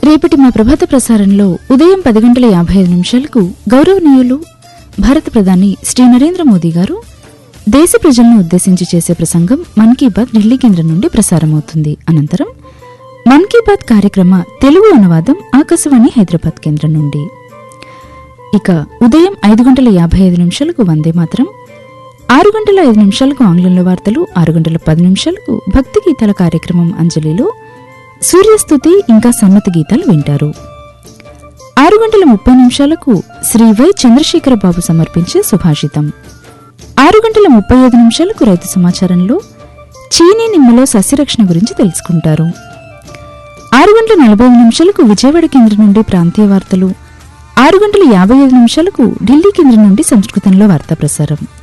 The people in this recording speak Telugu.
రేపటి మా ప్రభాత ప్రసారంలో ఉదయం పది గంటల యాభై ఐదు నిమిషాలకు గౌరవనీయులు భారత ప్రధాని శ్రీ నరేంద్ర మోదీ గారు దేశ ప్రజలను ఉద్దేశించి చేసే ప్రసంగం మన్ కీ బాత్ ఢిల్లీ కేంద్రం నుండి ప్రసారమవుతుంది అనంతరం మన్ కీ బాత్ కార్యక్రమ తెలుగు అనువాదం ఆకాశవాణి హైదరాబాద్ కేంద్రం నుండి ఇక ఉదయం ఐదు గంటల యాభై ఐదు నిమిషాలకు వందే మాత్రం ఆరు గంటల ఐదు నిమిషాలకు ఆంగ్లంలో వార్తలు ఆరు గంటల పది నిమిషాలకు భక్తి గీతాల కార్యక్రమం అంజలిలో సూర్యస్థుతి ఇంకా సమ్మతి గీతాలు వింటారు ఆరు గంటల ముప్పై నిమిషాలకు శ్రీ వై చంద్రశేఖర బాబు సమర్పించే సుభాషితం ఆరు గంటల ముప్పై ఐదు నిమిషాలకు రైతు సమాచారంలో చీనీ నిమ్మలో సస్యరక్షణ గురించి తెలుసుకుంటారు ఆరు గంటల నలభై ఐదు నిమిషాలకు విజయవాడ కేంద్రం నుండి ప్రాంతీయ వార్తలు ఆరు గంటల యాభై ఐదు నిమిషాలకు ఢిల్లీ కేంద్రం నుండి సంస్కృతంలో వార్తా ప్రసారం